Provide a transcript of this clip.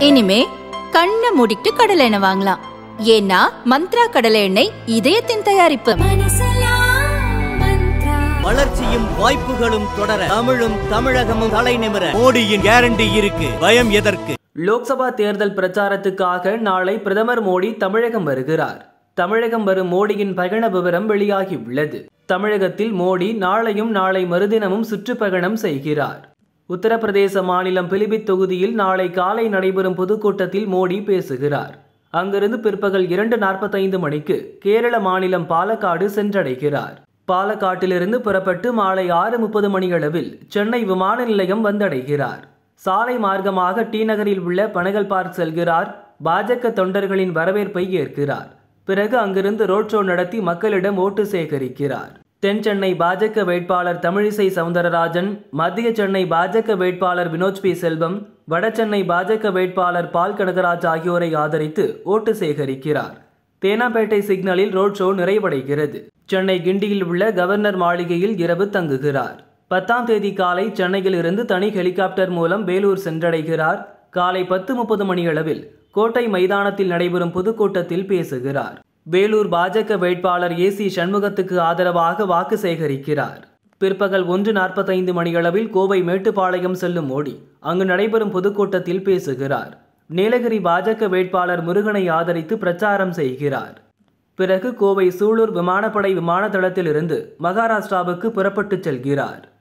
இனிமே கண்ணை மூடிட்டு கடலை எண்ணெய் வாங்கலாம் ஏன்னா மந்த்ரா கடலை எண்ணெய் இதயத்தின் தயாரிப்பு வளர்ச்சியும் வாய்ப்புகளும் தொடர தமிழும் தமிழகமும் தலை நிமிர மோடியின் கேரண்டி இருக்கு பயம் எதற்கு லோக்சபா தேர்தல் பிரச்சாரத்துக்காக நாளை பிரதமர் மோடி தமிழகம் வருகிறார் தமிழகம் வரும் மோடியின் பயண விவரம் வெளியாகியுள்ளது தமிழகத்தில் மோடி நாளையும் நாளை மறுதினமும் சுற்றுப்பயணம் செய்கிறார் உத்தரப்பிரதேச மாநிலம் பிலிபித் தொகுதியில் நாளை காலை நடைபெறும் பொதுக்கூட்டத்தில் மோடி பேசுகிறார் அங்கிருந்து பிற்பகல் இரண்டு நாற்பத்தைந்து மணிக்கு கேரள மாநிலம் பாலக்காடு சென்றடைகிறார் பாலக்காட்டிலிருந்து புறப்பட்டு மாலை ஆறு முப்பது மணியளவில் சென்னை விமான நிலையம் வந்தடைகிறார் சாலை மார்க்கமாக டி நகரில் உள்ள பனகல் பார்க் செல்கிறார் பாஜக தொண்டர்களின் வரவேற்பை ஏற்கிறார் பிறகு அங்கிருந்து ரோட் ஷோ நடத்தி மக்களிடம் ஓட்டு சேகரிக்கிறார் தென் சென்னை பாஜக வேட்பாளர் தமிழிசை சவுந்தரராஜன் மத்திய சென்னை பாஜக வேட்பாளர் வினோஜ் பி செல்வம் வட சென்னை பாஜக வேட்பாளர் பால் கனகராஜ் ஆகியோரை ஆதரித்து ஓட்டு சேகரிக்கிறார் தேனாம்பேட்டை சிக்னலில் ரோட் ஷோ நிறைவடைகிறது சென்னை கிண்டியில் உள்ள கவர்னர் மாளிகையில் இரவு தங்குகிறார் பத்தாம் தேதி காலை சென்னையில் இருந்து தனி ஹெலிகாப்டர் மூலம் வேலூர் சென்றடைகிறார் காலை பத்து முப்பது மணியளவில் கோட்டை மைதானத்தில் நடைபெறும் பொதுக்கூட்டத்தில் பேசுகிறார் வேலூர் பாஜக வேட்பாளர் ஏ சி சண்முகத்துக்கு ஆதரவாக வாக்கு சேகரிக்கிறார் பிற்பகல் ஒன்று நாற்பத்தைந்து மணியளவில் கோவை மேட்டுப்பாளையம் செல்லும் மோடி அங்கு நடைபெறும் பொதுக்கூட்டத்தில் பேசுகிறார் நீலகிரி பாஜக வேட்பாளர் முருகனை ஆதரித்து பிரச்சாரம் செய்கிறார் பிறகு கோவை சூலூர் விமானப்படை விமான தளத்திலிருந்து மகாராஷ்டிராவுக்கு புறப்பட்டுச் செல்கிறார்